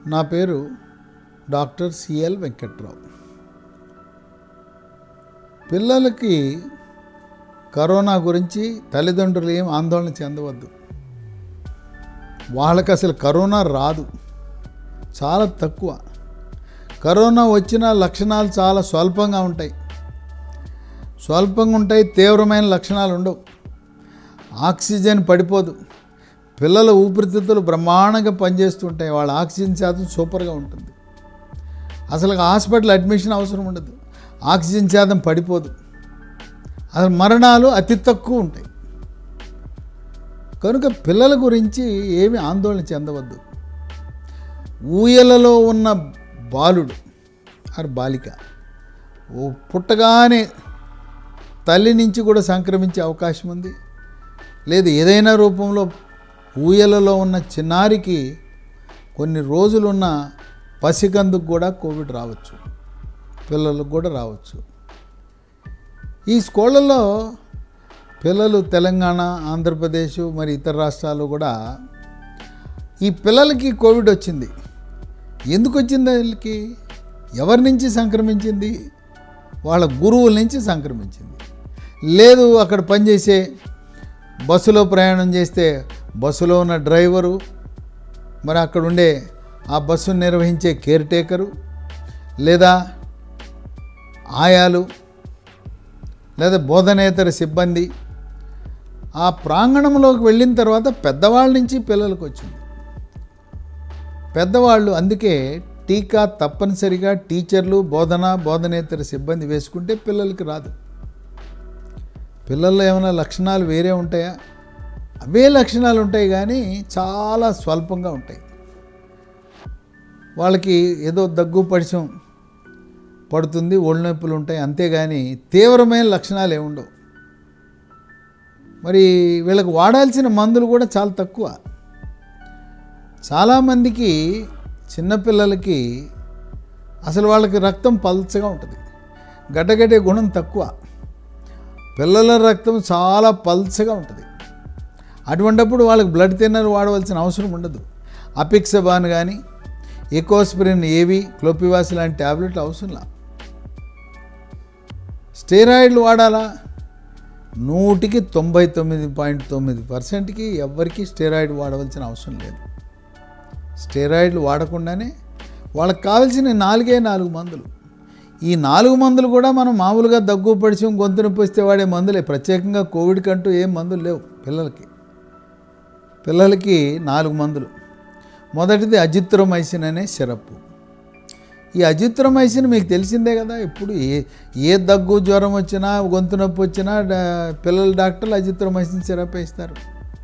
నా పేరు doctor CL Venkatrao పిల్లలకి కరోనా గురించి తల్లిదండ్రులు ఏం ఆందోళన చెందవద్దు వాళ్ళకి అసలు కరోనా రాదు చాలా తక్కువ కరోనా వచ్చిన లక్షణాలు చాలా స్వల్పంగా ఉంటాయి స్వల్పంగా ఉంటాయి తీవ్రమైన లక్షణాలు ఉండవు ఆక్సిజన్ పడిపోదు పిల్లల ఊపిరితిత్తులు బ్రహ్మాండంగా పనిచేస్తుంటాయి వాళ్ళ ఆక్సిజన్ శాతం సూపర్గా ఉంటుంది అసలు హాస్పిటల్ అడ్మిషన్ అవసరం ఉండదు ఆక్సిజన్ శాతం పడిపోదు అసలు మరణాలు అతి తక్కువ ఉంటాయి కనుక పిల్లల గురించి ఏమి ఆందోళన చెందవద్దు ఊయలలో ఉన్న బాలుడు ఆర్ బాలిక ఓ పుట్టగానే తల్లి నుంచి కూడా సంక్రమించే అవకాశం ఉంది లేదు ఏదైనా రూపంలో ఊయలలో ఉన్న చిన్నారికి కొన్ని రోజులున్న పసికందుకు కూడా కోవిడ్ రావచ్చు పిల్లలకు కూడా రావచ్చు ఈ స్కూళ్ళల్లో పిల్లలు తెలంగాణ ఆంధ్రప్రదేశ్ మరి ఇతర రాష్ట్రాలు కూడా ఈ పిల్లలకి కోవిడ్ వచ్చింది ఎందుకు వచ్చింది వీళ్ళకి ఎవరి నుంచి సంక్రమించింది వాళ్ళ గురువుల నుంచి సంక్రమించింది లేదు అక్కడ పనిచేసే బస్సులో ప్రయాణం చేస్తే బస్సులో ఉన్న డ్రైవరు మరి అక్కడ ఉండే ఆ బస్సును నిర్వహించే కేర్ టేకరు లేదా ఆయాలు లేదా బోధనేతర సిబ్బంది ఆ ప్రాంగణంలోకి వెళ్ళిన తర్వాత పెద్దవాళ్ళ నుంచి పిల్లలకు వచ్చింది పెద్దవాళ్ళు అందుకే టీకా తప్పనిసరిగా టీచర్లు బోధన బోధనేతర సిబ్బంది వేసుకుంటే పిల్లలకి రాదు పిల్లల్లో ఏమైనా లక్షణాలు వేరే ఉంటాయా అవే లక్షణాలు ఉంటాయి కానీ చాలా స్వల్పంగా ఉంటాయి వాళ్ళకి ఏదో దగ్గు పడిచం పడుతుంది ఒళ్ళు నొప్పులు ఉంటాయి అంతేగాని తీవ్రమైన లక్షణాలు ఏముండవు మరి వీళ్ళకి వాడాల్సిన మందులు కూడా చాలా తక్కువ చాలామందికి చిన్నపిల్లలకి అసలు వాళ్ళకి రక్తం పల్చగా ఉంటుంది గడ్డగడ్డే గుణం తక్కువ పిల్లల రక్తం చాలా పల్చగా ఉంటుంది అటువంటప్పుడు వాళ్ళకి బ్లడ్ థిన్నర్ వాడవలసిన అవసరం ఉండదు అపిక్సబాన్ కానీ ఎకోస్ప్రిన్ ఏవి క్లోపివాస్ లాంటి ట్యాబ్లెట్లు అవసరంలా స్టెరాయిడ్లు వాడాలా నూటికి తొంభై తొమ్మిది పాయింట్ తొమ్మిది పర్సెంట్కి ఎవ్వరికి స్టెరాయిడ్ వాడవలసిన అవసరం లేదు స్టెరాయిడ్లు వాడకుండానే వాళ్ళకి కావాల్సిన నాలుగే నాలుగు మందులు ఈ నాలుగు మందులు కూడా మనం మామూలుగా దగ్గు పడిచి గొంతు నొప్పి వస్తే వాడే మందులే ప్రత్యేకంగా కోవిడ్ కంటూ ఏం మందులు లేవు పిల్లలకి పిల్లలకి నాలుగు మందులు మొదటిది అజిత్రోమైసిన్ అనే సిరప్ ఈ అజిత్రోమైసిన్ మీకు తెలిసిందే కదా ఇప్పుడు ఏ ఏ దగ్గు జ్వరం వచ్చినా గొంతు నొప్పి వచ్చినా డా- పిల్లల డాక్టర్లు అజిత్రోమైసిన్ సిరప్ ఇస్తారు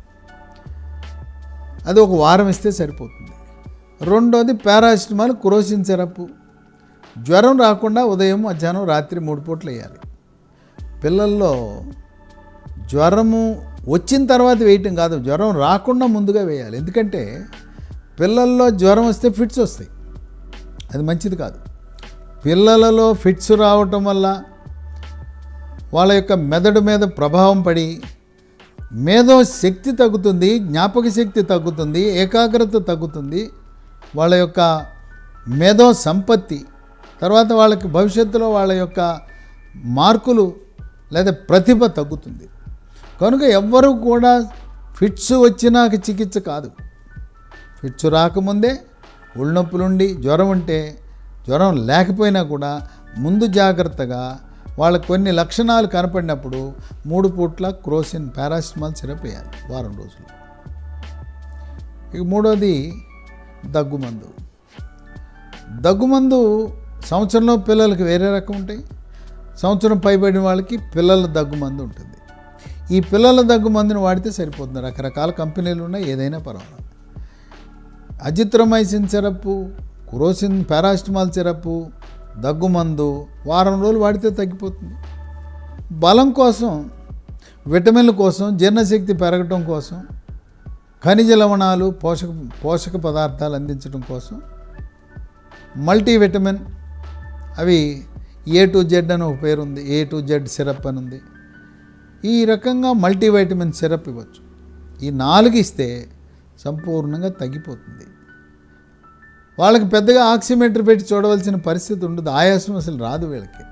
అది ఒక వారం ఇస్తే సరిపోతుంది రెండోది పారాసిటమాల్ క్రోసిన్ సిరప్ జ్వరం రాకుండా ఉదయం మధ్యాహ్నం రాత్రి మూడు పూటలు వేయాలి పిల్లల్లో జ్వరము వచ్చిన తర్వాత వేయటం కాదు జ్వరం రాకుండా ముందుగా వేయాలి ఎందుకంటే పిల్లల్లో జ్వరం వస్తే ఫిట్స్ వస్తాయి అది మంచిది కాదు పిల్లలలో ఫిట్స్ రావటం వల్ల వాళ్ళ యొక్క మెదడు మీద ప్రభావం పడి మేధో శక్తి తగ్గుతుంది జ్ఞాపక శక్తి తగ్గుతుంది ఏకాగ్రత తగ్గుతుంది వాళ్ళ యొక్క మేధో సంపత్తి తర్వాత వాళ్ళకి భవిష్యత్తులో వాళ్ళ యొక్క మార్కులు లేదా ప్రతిభ తగ్గుతుంది కనుక ఎవ్వరూ కూడా ఫిట్స్ వచ్చినాక చికిత్స కాదు ఫిట్స్ రాకముందే ఒళ్ళనొప్పులుండి జ్వరం ఉంటే జ్వరం లేకపోయినా కూడా ముందు జాగ్రత్తగా వాళ్ళకి కొన్ని లక్షణాలు కనపడినప్పుడు మూడు పూట్ల క్రోసిన్ పారాసిటమాల్ సిరప్ వేయాలి వారం రోజులు ఇక మూడోది దగ్గుమందు దగ్గుమందు సంవత్సరంలో పిల్లలకి వేరే రకం ఉంటాయి సంవత్సరం పైబడిన వాళ్ళకి పిల్లల దగ్గుమందు ఉంటుంది ఈ పిల్లల దగ్గుమందుని వాడితే సరిపోతుంది రకరకాల కంపెనీలు ఉన్నాయి ఏదైనా పర్వాలేదు azithromycin syrup Crocin paracetamol syrup దగ్గుమందు వారం రోజులు వాడితే తగ్గిపోతుంది బలం కోసం విటమిన్ల కోసం జీర్ణశక్తి పెరగటం కోసం ఖనిజ లవణాలు పోషక పోషక పదార్థాలు అందించడం కోసం మల్టీవిటమిన్ అవి ఏ టు జెడ్ అని ఒక పేరు ఉంది ఏ టు జెడ్ సిరప్ అని ఉంది ఈ రకంగా మల్టీవైటమిన్ సిరప్ ఇవ్వచ్చు ఈ నాలుగు ఇస్తే సంపూర్ణంగా తగ్గిపోతుంది వాళ్ళకి పెద్దగా ఆక్సిమీటర్ పెట్టి చూడవలసిన పరిస్థితి ఉండదు ఆయాసం అసలు రాదు వీళ్ళకి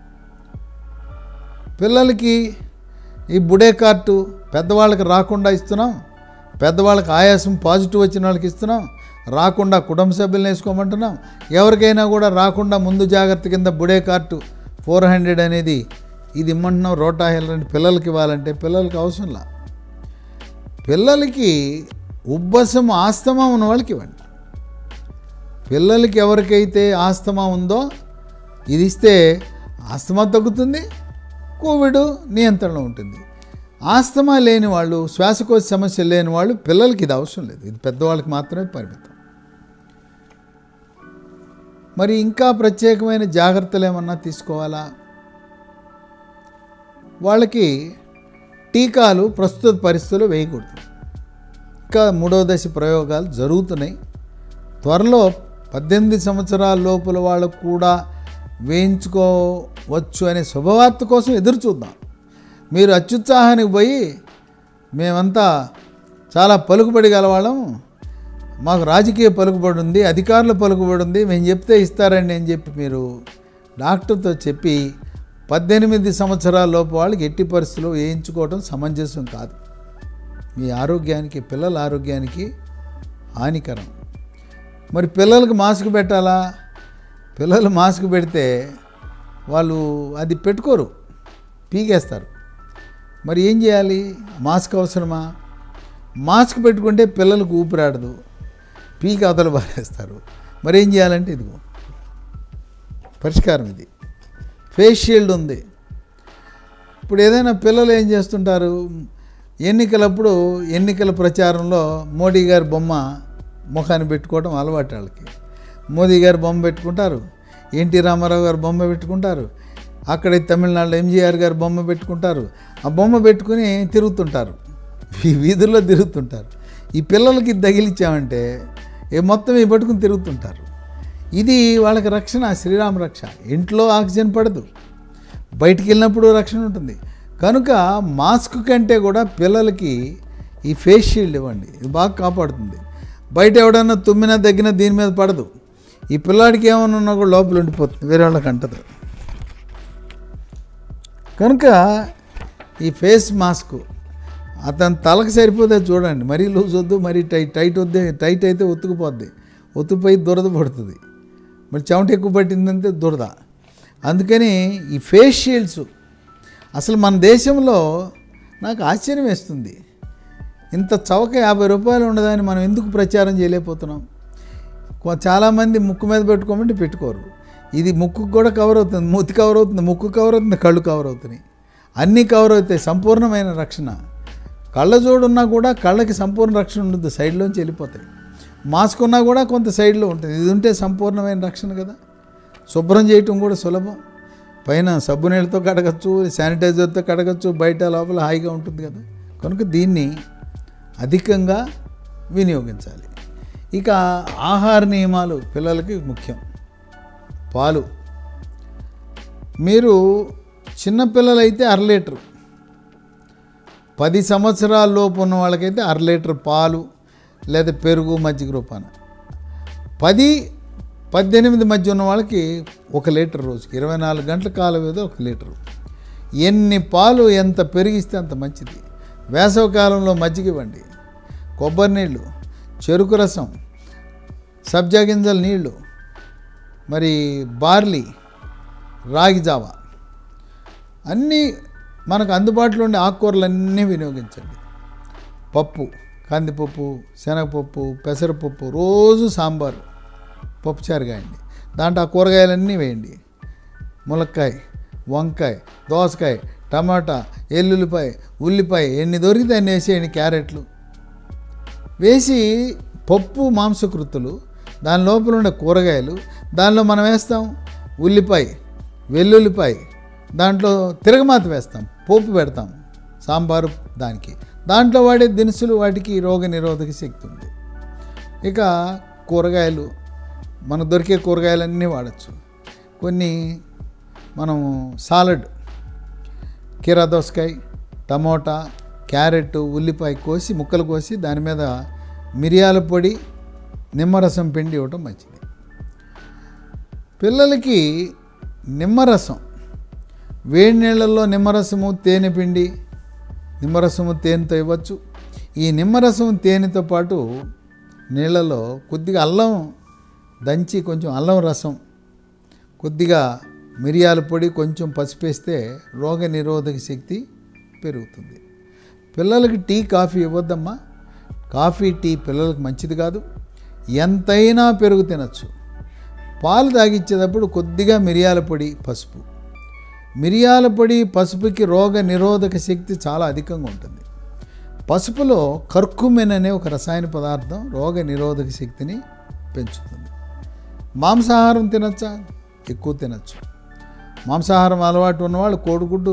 పిల్లలకి ఈ బుడే కార్టు పెద్దవాళ్ళకి రాకుండా ఇస్తున్నాం పెద్దవాళ్ళకి ఆయాసం పాజిటివ్ వచ్చిన వాళ్ళకి ఇస్తున్నాం రాకుండా కుటుంబ సభ్యులను వేసుకోమంటున్నాం ఎవరికైనా కూడా రాకుండా ముందు జాగ్రత్త కింద బుడే కార్టు ఫోర్ హండ్రెడ్ అనేది ఇది ఇమ్మంటున్నాం రోటా హెల్రెంట్ పిల్లలకి ఇవ్వాలంటే పిల్లలకి అవసరంలా పిల్లలకి ఉబ్బసం ఆస్తమా ఉన్న వాళ్ళకి ఇవ్వండి పిల్లలకి ఎవరికైతే ఆస్తమా ఉందో ఇది ఇస్తే ఆస్తమా తగ్గుతుంది కోవిడ్ నియంత్రణలో ఉంటుంది ఆస్తమా లేని వాళ్ళు శ్వాసకోశ సమస్య లేని వాళ్ళు పిల్లలకి ఇది అవసరం లేదు ఇది పెద్దవాళ్ళకి మాత్రమే పరిమితం మరి ఇంకా ప్రత్యేకమైన జాగ్రత్తలు ఏమన్నా తీసుకోవాలా వాళ్ళకి టీకాలు ప్రస్తుత పరిస్థితుల్లో వేయకూడదు ఇంకా మూడో దశ ప్రయోగాలు జరుగుతున్నాయి త్వరలో పద్దెనిమిది సంవత్సరాల లోపల వాళ్ళకు కూడా వేయించుకోవచ్చు అనే శుభవార్త కోసం ఎదురు చూద్దాం మీరు అత్యుత్సాహానికి పోయి మేమంతా చాలా పలుకుబడి గలవాళ్ళం మాకు రాజకీయ పలుకుబడి ఉంది అధికారుల పలుకుబడి ఉంది మేము చెప్తే ఇస్తారండి అని చెప్పి మీరు డాక్టర్తో చెప్పి పద్దెనిమిది సంవత్సరాల లోపు వాళ్ళకి ఎట్టి పరిస్థితుల్లో వేయించుకోవడం సమంజసం కాదు మీ ఆరోగ్యానికి పిల్లల ఆరోగ్యానికి హానికరం మరి పిల్లలకు మాస్క్ పెట్టాలా పిల్లలు మాస్క్ పెడితే వాళ్ళు అది పెట్టుకోరు పీకేస్తారు మరి ఏం చేయాలి మాస్క్ అవసరమా మాస్క్ పెట్టుకుంటే పిల్లలకు ఊపిరాడదు పీకి అవతల పారేస్తారు మరి ఏం చేయాలంటే ఇదిగో పరిష్కారం ఇది ఫేస్ షీల్డ్ ఉంది ఇప్పుడు ఏదైనా పిల్లలు ఏం చేస్తుంటారు ఎన్నికలప్పుడు ఎన్నికల ప్రచారంలో మోడీ గారి బొమ్మ ముఖాన్ని పెట్టుకోవడం అలవాటు వాళ్ళకి మోదీ గారి బొమ్మ పెట్టుకుంటారు ఎన్టీ రామారావు గారి బొమ్మ పెట్టుకుంటారు అక్కడ తమిళనాడులో ఎంజీఆర్ గారి బొమ్మ పెట్టుకుంటారు ఆ బొమ్మ పెట్టుకుని తిరుగుతుంటారు ఈ వీధుల్లో తిరుగుతుంటారు ఈ పిల్లలకి ఇది తగిలిచ్చామంటే ఏ మొత్తం ఈ పట్టుకుని తిరుగుతుంటారు ఇది వాళ్ళకి రక్షణ శ్రీరామ రక్ష ఇంట్లో ఆక్సిజన్ పడదు బయటికి వెళ్ళినప్పుడు రక్షణ ఉంటుంది కనుక మాస్క్ కంటే కూడా పిల్లలకి ఈ ఫేస్ షీల్డ్ ఇవ్వండి ఇది బాగా కాపాడుతుంది బయట ఎవడన్నా తుమ్మినా దగ్గినా దీని మీద పడదు ఈ పిల్లాడికి ఏమన్నా ఉన్నా కూడా లోపల ఉండిపోతుంది వేరే వాళ్ళకి అంటదు కనుక ఈ ఫేస్ మాస్క్ అతని తలకు సరిపోతే చూడండి మరీ లూజ్ వద్దు మరీ టైట్ టైట్ వద్దే టైట్ అయితే ఒత్తుకుపోద్ది ఒత్తుకుపోయి దురద పడుతుంది మరి చెమట ఎక్కువ పట్టిందంటే దురద అందుకని ఈ ఫేస్ షీల్డ్స్ అసలు మన దేశంలో నాకు ఆశ్చర్యం వేస్తుంది ఇంత చవక యాభై రూపాయలు ఉండదని మనం ఎందుకు ప్రచారం చేయలేకపోతున్నాం కొ- చాలామంది ముక్కు మీద పెట్టుకోమంటే పెట్టుకోరు ఇది ముక్కు కూడా కవర్ అవుతుంది మూతి కవర్ అవుతుంది ముక్కు కవర్ అవుతుంది కళ్ళు కవర్ అవుతున్నాయి అన్నీ కవర్ అవుతాయి సంపూర్ణమైన రక్షణ కళ్ళజోడు ఉన్నా కూడా కళ్ళకి సంపూర్ణ రక్షణ ఉండదు సైడ్లోంచి వెళ్ళిపోతాయి మాస్క్ ఉన్నా కూడా కొంత సైడ్లో ఉంటుంది ఇది ఉంటే సంపూర్ణమైన రక్షణ కదా శుభ్రం చేయటం కూడా సులభం పైన సబ్బు నీళ్ళతో కడగచ్చు శానిటైజర్తో కడగచ్చు బయట లోపల హాయిగా ఉంటుంది కదా కనుక దీన్ని అధికంగా వినియోగించాలి ఇక ఆహార నియమాలు పిల్లలకి ముఖ్యం పాలు మీరు చిన్నపిల్లలైతే అర లీటరు పది సంవత్సరాల లోపు ఉన్న వాళ్ళకైతే అర లీటర్ పాలు లేదా పెరుగు మజ్జిగ రూపాన పది పద్దెనిమిది మధ్య ఉన్న వాళ్ళకి ఒక లీటర్ రోజుకి ఇరవై నాలుగు గంటల కాలం ఏదో ఒక లీటరు ఎన్ని పాలు ఎంత పెరిగిస్తే అంత మంచిది వేసవికాలంలో మజ్జిగ ఇవ్వండి కొబ్బరి నీళ్ళు చెరుకు రసం సబ్జా గింజల నీళ్ళు మరి బార్లీ రాగి జావా అన్నీ మనకు అందుబాటులో ఉండే ఆకుకూరలన్నీ వినియోగించండి పప్పు కందిపప్పు శనగపప్పు పెసరపప్పు రోజు సాంబారు పప్పుచారు కాయండి దాంట్లో ఆ కూరగాయలన్నీ వేయండి ములక్కాయ వంకాయ దోసకాయ టమాటా ఎల్లుల్లిపాయ ఉల్లిపాయ ఎన్ని దొరికితే అన్ని వేసేయండి క్యారెట్లు వేసి పప్పు మాంసకృతులు దాని లోపల ఉండే కూరగాయలు దానిలో మనం వేస్తాం ఉల్లిపాయ వెల్లుల్లిపాయ దాంట్లో తిరగమాత వేస్తాం పోపు పెడతాం సాంబారు దానికి దాంట్లో వాడే దినుసులు వాటికి రోగ నిరోధక శక్తి ఉంది ఇక కూరగాయలు మనకు దొరికే కూరగాయలన్నీ వాడచ్చు కొన్ని మనం సాలడ్ కీరా దోసకాయ టమోటా క్యారెట్ ఉల్లిపాయ కోసి ముక్కలు కోసి దాని మీద మిరియాల పొడి నిమ్మరసం పిండి ఇవ్వటం మంచిది పిల్లలకి నిమ్మరసం వేడి నీళ్ళల్లో నిమ్మరసము తేనె పిండి నిమ్మరసము తేనెతో ఇవ్వచ్చు ఈ నిమ్మరసం తేనెతో పాటు నీళ్ళలో కొద్దిగా అల్లం దంచి కొంచెం అల్లం రసం కొద్దిగా మిరియాల పొడి కొంచెం పసుపేస్తే రోగ నిరోధక శక్తి పెరుగుతుంది పిల్లలకి టీ కాఫీ ఇవ్వద్దమ్మా కాఫీ టీ పిల్లలకు మంచిది కాదు ఎంతైనా పెరుగు తినచ్చు పాలు తాగిచ్చేటప్పుడు కొద్దిగా మిరియాల పొడి పసుపు మిరియాల పొడి పసుపుకి రోగ నిరోధక శక్తి చాలా అధికంగా ఉంటుంది పసుపులో కర్కుమెన్ అనే ఒక రసాయన పదార్థం రోగ నిరోధక శక్తిని పెంచుతుంది మాంసాహారం తినచ్చా ఎక్కువ తినచ్చు మాంసాహారం అలవాటు ఉన్నవాళ్ళు కోడిగుడ్డు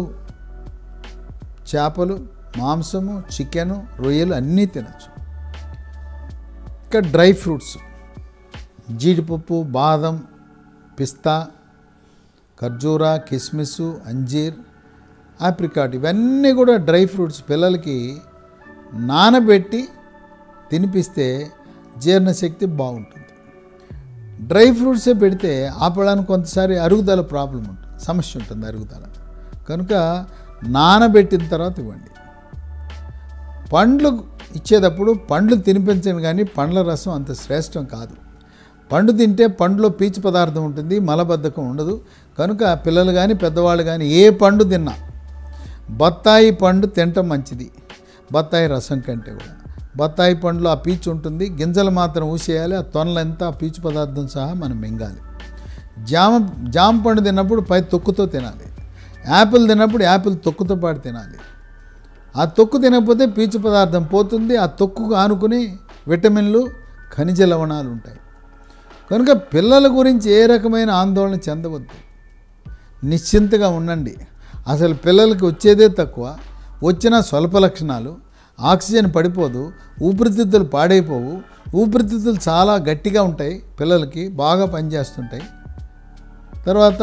చేపలు మాంసము చికెను రొయ్యలు అన్నీ తినచ్చు ఇంకా డ్రై ఫ్రూట్స్ జీడిపప్పు బాదం పిస్తా ఖర్జూరా కిస్మిస్ అంజీర్ ఆప్రికాట్ ఇవన్నీ కూడా డ్రై ఫ్రూట్స్ పిల్లలకి నానబెట్టి తినిపిస్తే జీర్ణశక్తి బాగుంటుంది డ్రై ఫ్రూట్సే పెడితే ఆపడానికి కొంతసారి అరుగుదల ప్రాబ్లం ఉంటుంది సమస్య ఉంటుంది అరుగుదల కనుక నానబెట్టిన తర్వాత ఇవ్వండి పండ్లు ఇచ్చేటప్పుడు పండ్లు తినిపించను కానీ పండ్ల రసం అంత శ్రేష్టం కాదు పండు తింటే పండులో పీచు పదార్థం ఉంటుంది మలబద్ధకం ఉండదు కనుక పిల్లలు కానీ పెద్దవాళ్ళు కానీ ఏ పండు తిన్నా బత్తాయి పండు తినటం మంచిది బత్తాయి రసం కంటే కూడా బత్తాయి పండులో ఆ పీచు ఉంటుంది గింజలు మాత్రం ఊసేయాలి ఆ తొనలంతా ఆ పీచు పదార్థం సహా మనం మింగాలి జామ జామ పండు తిన్నప్పుడు పై తొక్కుతో తినాలి యాపిల్ తిన్నప్పుడు యాపిల్ తొక్కుతో పాటు తినాలి ఆ తొక్కు తినకపోతే పీచు పదార్థం పోతుంది ఆ తొక్కుకు ఆనుకుని విటమిన్లు ఖనిజ లవణాలు ఉంటాయి కనుక పిల్లల గురించి ఏ రకమైన ఆందోళన చెందవద్దు నిశ్చింతగా ఉండండి అసలు పిల్లలకి వచ్చేదే తక్కువ వచ్చిన స్వల్ప లక్షణాలు ఆక్సిజన్ పడిపోదు ఊపిరితిత్తులు పాడైపోవు ఊపిరితిత్తులు చాలా గట్టిగా ఉంటాయి పిల్లలకి బాగా పనిచేస్తుంటాయి తర్వాత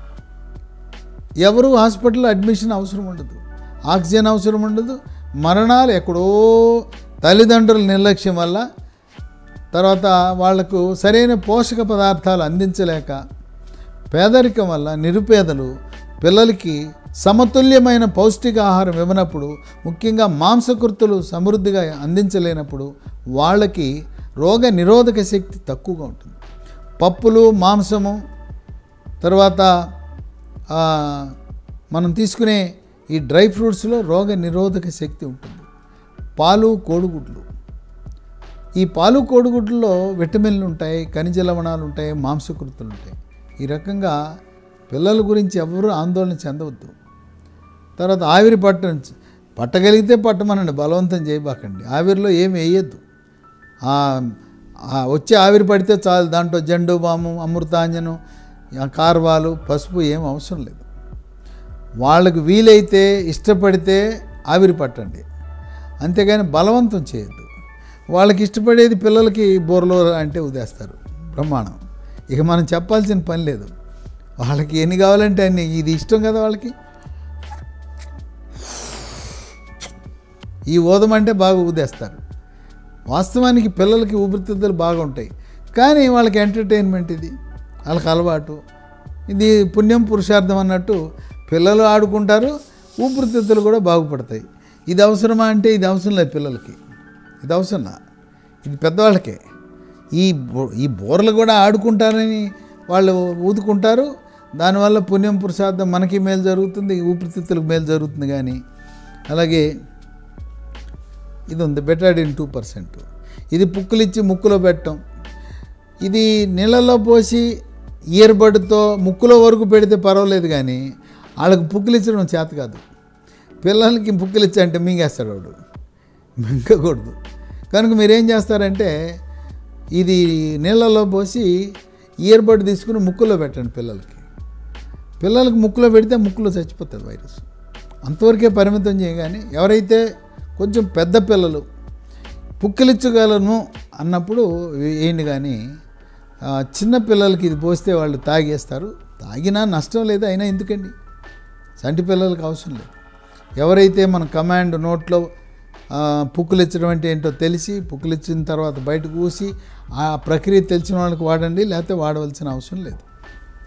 ఎవరు హాస్పిటల్లో అడ్మిషన్ అవసరం ఉండదు ఆక్సిజన్ అవసరం ఉండదు మరణాలు ఎక్కడో తల్లిదండ్రుల నిర్లక్ష్యం వల్ల తర్వాత వాళ్లకు సరైన పోషక పదార్థాలు అందించలేక పేదరికం వల్ల నిరుపేదలు పిల్లలకి సమతుల్యమైన పౌష్టికాహారం ఇవ్వనప్పుడు ముఖ్యంగా మాంసకృతులు సమృద్ధిగా అందించలేనప్పుడు వాళ్ళకి రోగ నిరోధక శక్తి తక్కువగా ఉంటుంది పప్పులు మాంసము తర్వాత ఆ, మనం తీసుకునే ఈ డ్రై ఫ్రూట్స్లో రోగ నిరోధక శక్తి ఉంటుంది పాలు కోడిగుడ్లు ఈ పాలు కోడిగుడ్లలో విటమిన్లు ఉంటాయి ఖనిజ లవణాలు ఉంటాయి మాంసకృతులు ఉంటాయి ఈ రకంగా పిల్లల గురించి ఎవరు ఆందోళన చెందవద్దు తర్వాత ఆవిరి పట్టడం పట్టగలిగితే పట్టమనండి బలవంతం చేయబాకండి ఆవిరిలో ఏమి వేయద్దు ఆ ఆ వచ్చే ఆవిరి పడితే చాలు దాంట్లో జండు బాము అమృతాంజనం ఆ కార్వాలు పసుపు ఏం అవసరం లేదు వాళ్ళకు వీలైతే ఇష్టపడితే ఆవిరి పట్టండి అంతేగాని బలవంతం చేయొద్దు వాళ్ళకి ఇష్టపడేది పిల్లలకి బోర్లో అంటే ఉదేస్తారు బ్రహ్మాండం ఇక మనం చెప్పాల్సిన పని లేదు వాళ్ళకి ఎన్ని కావాలంటే అన్ని ఇది ఇష్టం కదా వాళ్ళకి ఈ ఊదం అంటే బాగా ఊదేస్తారు వాస్తవానికి పిల్లలకి ఊపిరితిత్తులు బాగా ఉంటాయి కానీ వాళ్ళకి ఎంటర్టైన్మెంట్ ఇది వాళ్ళకి అలవాటు ఇది పుణ్యం పురుషార్థం అన్నట్టు పిల్లలు ఆడుకుంటారు ఊపిరితిత్తులు కూడా బాగుపడతాయి ఇది అవసరమా అంటే ఇది అవసరం లేదు పిల్లలకి ఇది అవసరం ఇది పెద్దవాళ్ళకే ఈ బో- ఈ బోర్లు కూడా ఆడుకుంటారని వాళ్ళు ఊదుకుంటారు దానివల్ల పుణ్యం పురుషార్థం మనకి మేలు జరుగుతుంది ఊపిరితిత్తులకు మేలు జరుగుతుంది కానీ అలాగే ఇది ఉంది బెటాడిన్ టూ పర్సెంట్ ఇది పుక్కులిచ్చి ముక్కులో పెట్టడం ఇది నీళ్ళలో పోసి ఇయర్బడ్తో ముక్కులో వరకు పెడితే పర్వాలేదు కానీ వాళ్ళకి పుక్కులిచ్చడం చేత కాదు పిల్లలకి పుక్కులిచ్చా అంటే మింగేస్తాడు వాడు మింగకూడదు కనుక మీరేం చేస్తారంటే ఇది నీళ్ళలో పోసి ఇయర్బడ్ తీసుకుని ముక్కులో పెట్టండి పిల్లలకి పిల్లలకి ముక్కులో పెడితే ముక్కులో చచ్చిపోతుంది వైరస్ అంతవరకే పరిమితం చేయగానే ఎవరైతే కొంచెం పెద్ద పిల్లలు పుక్కిలిచ్చగలను అన్నప్పుడు వేయండి కానీ ఆ, చిన్న పిల్లలకి ఇది పోస్తే వాళ్ళు తాగేస్తారు తాగినా నష్టం లేదు అయినా ఎందుకండి సంటి పిల్లలకి అవసరం లేదు ఎవరైతే మన కమాండ్ నోట్లో ఆ, పుక్కులిచ్చడం అంటే ఏంటో తెలిసి పుక్కులిచ్చిన తర్వాత బయటకు ఊసి ఆ ప్రక్రియ తెలిసిన వాళ్ళకి వాడండి లేకపోతే వాడవలసిన అవసరం లేదు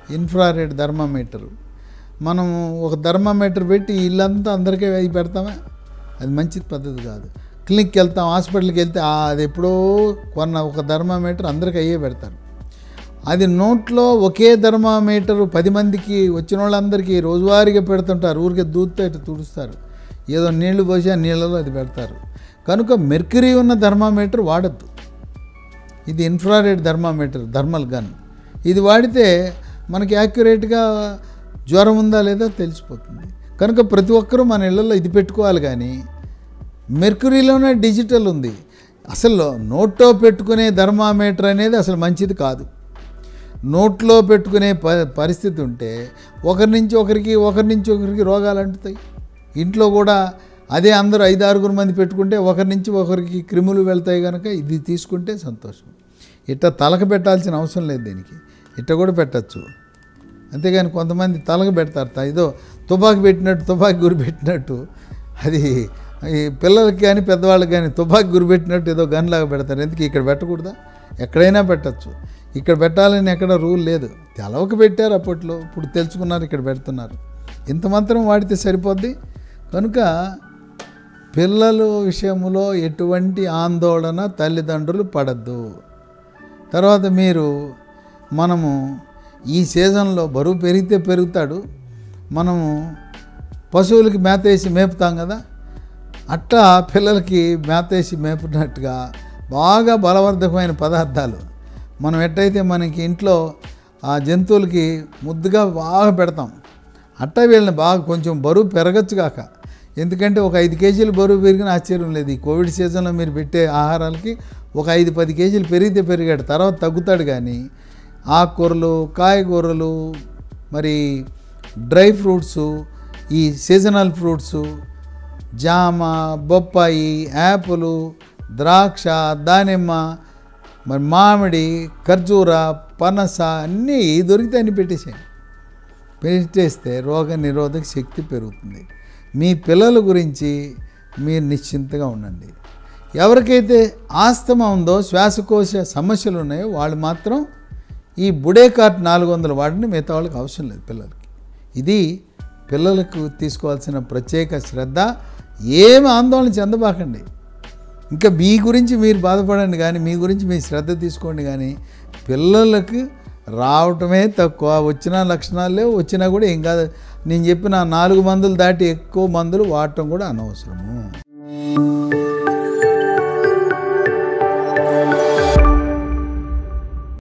ఇన్ఫ్రారెడ్ థర్మామీటరు మనం ఒక థర్మామీటర్ పెట్టి ఇల్లంతా అందరికీ అవి పెడతామా అది మంచి పద్ధతి కాదు క్లినిక్కి వెళ్తాం హాస్పిటల్కి వెళ్తే ఆ, అది ఎప్పుడో కొన్న ఒక థర్మామీటర్ అందరికీ అయ్యే పెడతారు అది నోట్లో ఒకే థర్మామీటర్ పది మందికి వచ్చిన వాళ్ళందరికీ రోజువారీగా పెడుతుంటారు ఊరికే దూత్తో ఇటు తుడుస్తారు ఏదో నీళ్లు పోసి ఆ నీళ్ళలో అది పెడతారు కనుక మెర్క్యూరీ ఉన్న థర్మామీటర్ వాడద్దు ఇది ఇన్ఫ్రారెడ్ థర్మామీటర్ థర్మల్ గన్ ఇది వాడితే మనకి యాక్యురేట్గా జ్వరం ఉందా లేదా తెలిసిపోతుంది కనుక ప్రతి ఒక్కరూ మన ఇళ్ళల్లో ఇది పెట్టుకోవాలి కానీ మెర్క్యూరీలోనే డిజిటల్ ఉంది అసలు నోట్లో పెట్టుకునే థర్మామీటర్ అనేది అసలు మంచిది కాదు నోట్లో పెట్టుకునే ప పరిస్థితి ఉంటే ఒకరి నుంచి ఒకరికి ఒకరి నుంచి ఒకరికి రోగాలు అంటుతాయి ఇంట్లో కూడా అదే అందరూ ఐదు ఆరుగురు మంది పెట్టుకుంటే ఒకరి నుంచి ఒకరికి క్రిములు వెళ్తాయి కనుక ఇది తీసుకుంటే సంతోషం ఇట్ట తలకు పెట్టాల్సిన అవసరం లేదు దీనికి ఇట్ట కూడా పెట్టచ్చు అంతేగాని కొంతమంది తలకు పెడతారు త- ఏదో తుపాకి పెట్టినట్టు తుపాకి గురి పెట్టినట్టు అది ఈ పిల్లలకి కానీ పెద్దవాళ్ళకి కానీ తుపాకి గురి పెట్టినట్టు ఏదో గన్ లాగా పెడతారు ఎందుకు ఇక్కడ పెట్టకూడదా ఎక్కడైనా పెట్టచ్చు ఇక్కడ పెట్టాలని ఎక్కడ రూల్ లేదు తెలవక పెట్టారు అప్పట్లో ఇప్పుడు తెలుసుకున్నారు ఇక్కడ పెడుతున్నారు ఇంత మాత్రం వాడితే సరిపోద్ది కనుక పిల్లల విషయంలో ఎటువంటి ఆందోళన తల్లిదండ్రులు పడద్దు తర్వాత మీరు మనము ఈ సీజన్లో బరువు పెరిగితే పెరుగుతాడు మనము పశువులకి మేత వేసి మేపుతాం కదా అట్టా పిల్లలకి మేత వేసి మేపునట్టుగా బాగా బలవర్ధకమైన పదార్థాలు మనం ఎట్టయితే మనకి ఇంట్లో ఆ జంతువులకి ముద్దుగా బాగా పెడతాం అట్టా వీళ్ళని బాగా కొంచెం బరువు పెరగచ్చు కాక ఎందుకంటే ఒక ఐదు కేజీలు బరువు పెరిగిన ఆశ్చర్యం లేదు ఈ కోవిడ్ సీజన్లో మీరు పెట్టే ఆహారాలకి ఒక ఐదు పది కేజీలు పెరిగితే పెరిగాడు తర్వాత తగ్గుతాడు కానీ ఆకుకూరలు కాయగూరలు మరి డ్రై ఫ్రూట్స్ ఈ సీజనల్ ఫ్రూట్స్ జామ బొప్పాయి యాపిల్ ద్రాక్ష దానిమ్మ మరి మామిడి ఖర్జూర పనస అన్నీ దొరికితే అన్ని పెట్టేసేయండి పెట్టేస్తే రోగ నిరోధక శక్తి పెరుగుతుంది మీ పిల్లల గురించి మీరు నిశ్చింతగా ఉండండి ఎవరికైతే ఆస్తమా ఉందో శ్వాసకోశ సమస్యలు ఉన్నాయో వాళ్ళు మాత్రం ఈ బుడేకాట్ నాలుగు వందల వాడిని మిగతా వాళ్ళకి అవసరం లేదు పిల్లలకి ఇది పిల్లలకు తీసుకోవాల్సిన ప్రత్యేక శ్రద్ధ ఏమి ఆందోళన చెందబాకండి ఇంకా మీ గురించి మీరు బాధపడండి కానీ మీ గురించి మీ శ్రద్ధ తీసుకోండి కానీ పిల్లలకు రావటమే తక్కువ వచ్చిన లక్షణాలు లేవు వచ్చినా కూడా ఏం కాదు నేను చెప్పిన నాలుగు మందులు దాటి ఎక్కువ మందులు వాడటం కూడా అనవసరము